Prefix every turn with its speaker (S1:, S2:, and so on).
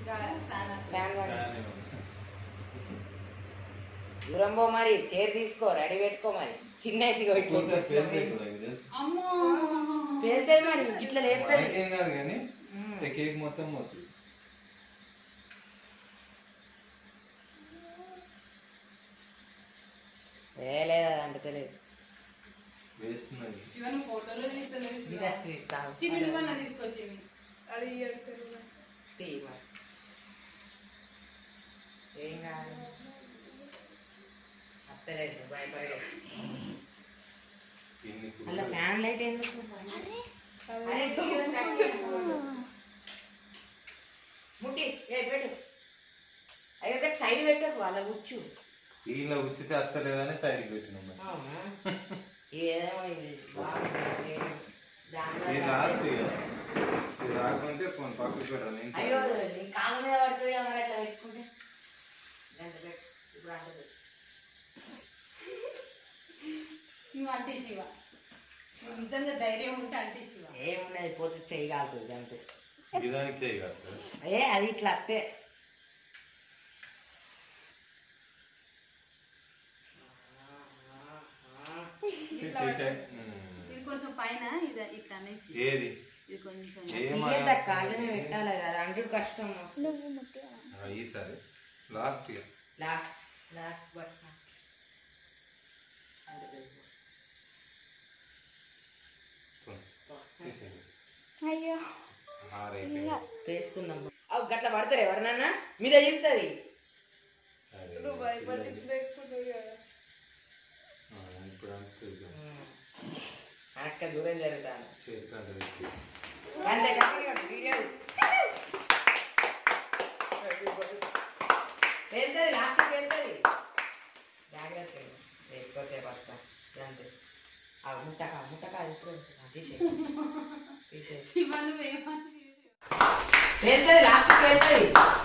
S1: Fan వాడు. దూరం పో మరి చైర్ తీసుకో రెడీ పెట్టుకో మరి చిన్న ఎత్తిగా
S2: అమ్మో
S1: పేరుతుంది మరి ఇట్లా లేపుతుంది
S3: ఏం కాదు కానీ కేక్ మొత్తం పోతుంది
S1: ఏ లేదా అంటే తెలియదు
S3: వేస్ట్ ఉన్నది
S2: శివను ఫోటోలో తీస్తలేదు
S1: ఇది వచ్చి తాగు.
S2: చిన్న నువ్వన్నా తీసుకొచ్చింది
S1: తీ మరి. ఏం కాదు అత్తలేదు భయపడే
S3: దీన్ని
S1: అలా
S3: కూడా-
S1: ఫ్యాన్ లైట్ ఎందుకు అరే, తీయరా, చక్కగా. ముట్టి ఏ, పెట్టు అయ్యో సైడ్ పెట్టకు వాళ్ళ కూర్చు
S3: వీళ్ళ ఉచిత వస్తలేదని సైడ్కి పెట్టినాం మరి.
S1: అవునా ఏదో ఇది బాగుంది. దానివల్ల
S3: ఇది రాదు ఇక. ఇది రాకుంటే కొన్ని పక్కకు పెట్టాలి ఇంకా
S1: అయ్యో నీ కాళ్ళ మీద పడుతుంది కదా మరి అట్లా పెట్టుకుంటే గంట పెట్టు ఇప్పుడు అంటది
S2: నువ్వు అంటే శివ నువ్వు నిజంగా ధైర్యం ఉంటే అంటే శివ
S1: ఏమున్నది పోతే చేయగలుగుతుంది అంతే
S3: గిదానికి చేయగలుగుతారు
S1: ఏ అది ఇట్లా అత్తే
S2: ఇట్లా
S3: తీసే.
S2: ఇది కొంచెం పైన ఇది ఇట్లా అనేసి
S3: ఏది
S2: ఇది కొంచెం
S3: ఏమా-
S1: తీయద్దా కాళ్ళని పెట్టాలి కదా అంటూ కష్టం
S3: ఆ, ఈసారి లాస్ట్ ఇక
S1: లాస్ట్ లాస్ట్ బట్
S3: తీసేయండి.
S4: అయ్యో
S3: ఆరైపోయింది.
S1: వేసుకుందాం అవి గట్ల పడతారు ఎవరినన్నా మీద చెప్తుంది
S3: అరే, ఆ, ఇప్పుడు అంతా ఇక
S1: అక్క దూరం జరుగుతాను
S3: చేతికి అంత పెట్టి.
S1: అంతే గట్టిగా వీడియో వెళ్తుంది లాస్ట్ వెళ్తుంది జాగ్రత్త ఎక్కువసేపు వస్తా అంతే ఆ ముట్టక ముట్టక ఇప్పుడు తీసేసి తీసేసి
S2: శివ నువ్వేమని
S1: వెళ్తుంది లాస్ట్ వెళ్తుంది